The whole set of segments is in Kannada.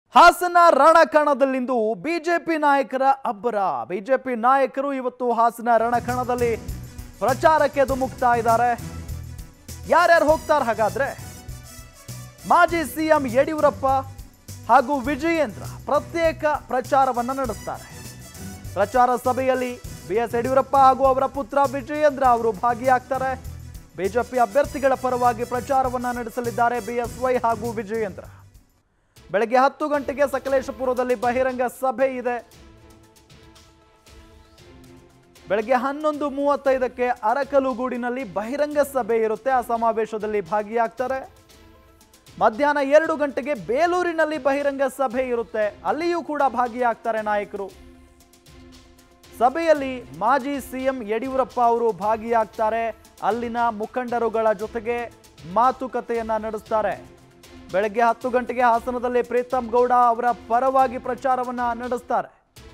ಹಾಸನ ರಣಕಣದಲ್ಲಿಂದು ಬಿಜೆಪಿ ನಾಯಕರ ಅಬ್ಬರ ಬಿಜೆಪಿ ನಾಯಕರು ಇವತ್ತು ಹಾಸನ ರಣಕಣದಲ್ಲಿ ಪ್ರಚಾರಕ್ಕೆ ಧುಮುಕ್ತಾ ಇದ್ದಾರೆ ಯಾರ್ಯಾರು ಹೋಗ್ತಾರೆ ಹಾಗಾದ್ರೆ ಮಾಜಿ ಸಿಎಂ ಯಡಿಯೂರಪ್ಪ ಹಾಗೂ ವಿಜಯೇಂದ್ರ ಪ್ರತ್ಯೇಕ ಪ್ರಚಾರವನ್ನ ನಡೆಸ್ತಾರೆ ಪ್ರಚಾರ ಸಭೆಯಲ್ಲಿ ಬಿ ಎಸ್ ಯಡಿಯೂರಪ್ಪ ಹಾಗೂ ಅವರ ಪುತ್ರ ವಿಜಯೇಂದ್ರ ಅವರು ಭಾಗಿಯಾಗ್ತಾರೆ ಬಿಜೆಪಿ ಅಭ್ಯರ್ಥಿಗಳ ಪರವಾಗಿ ಪ್ರಚಾರವನ್ನ ನಡೆಸಲಿದ್ದಾರೆ ಬಿಎಸ್ವೈ ಹಾಗೂ ವಿಜಯೇಂದ್ರ ಬೆಳಗ್ಗೆ ಹತ್ತು ಗಂಟೆಗೆ ಸಕಲೇಶಪುರದಲ್ಲಿ ಬಹಿರಂಗ ಸಭೆ ಇದೆ ಬೆಳಗ್ಗೆ ಹನ್ನೊಂದು ಮೂವತ್ತೈದಕ್ಕೆ ಅರಕಲುಗೂಡಿನಲ್ಲಿ ಬಹಿರಂಗ ಸಭೆ ಇರುತ್ತೆ ಆ ಸಮಾವೇಶದಲ್ಲಿ ಭಾಗಿಯಾಗ್ತಾರೆ ಮಧ್ಯಾಹ್ನ ಎರಡು ಗಂಟೆಗೆ ಬೇಲೂರಿನಲ್ಲಿ ಬಹಿರಂಗ ಸಭೆ ಇರುತ್ತೆ ಅಲ್ಲಿಯೂ ಕೂಡ ಭಾಗಿಯಾಗ್ತಾರೆ ನಾಯಕರು ಸಭೆಯಲ್ಲಿ ಮಾಜಿ ಸಿಎಂ ಯಡಿಯೂರಪ್ಪ ಅವರು ಭಾಗಿಯಾಗ್ತಾರೆ ಅಲ್ಲಿನ ಮುಖಂಡರುಗಳ ಜೊತೆಗೆ ಮಾತುಕತೆಯನ್ನ ನಡೆಸ್ತಾರೆ ಬೆಳಗ್ಗೆ ಹತ್ತು ಗಂಟೆಗೆ ಹಾಸನದಲ್ಲಿ ಪ್ರೀತಮ್ ಗೌಡ ಅವರ ಪರವಾಗಿ ಪ್ರಚಾರವನ್ನ ನಡೆಸ್ತಾರೆ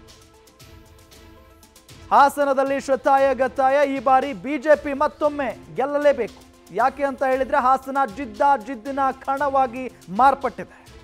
ಹಾಸನದಲ್ಲಿ ಶ್ರತಾಯ ಗತಾಯ ಈ ಬಾರಿ ಬಿಜೆಪಿ ಮತ್ತೊಮ್ಮೆ ಗೆಲ್ಲಲೇಬೇಕು ಯಾಕೆ ಅಂತ ಹೇಳಿದ್ರೆ ಹಾಸನ ಜಿದ್ದ ಜಿದ್ದಿನ ಕಣವಾಗಿ ಮಾರ್ಪಟ್ಟಿದೆ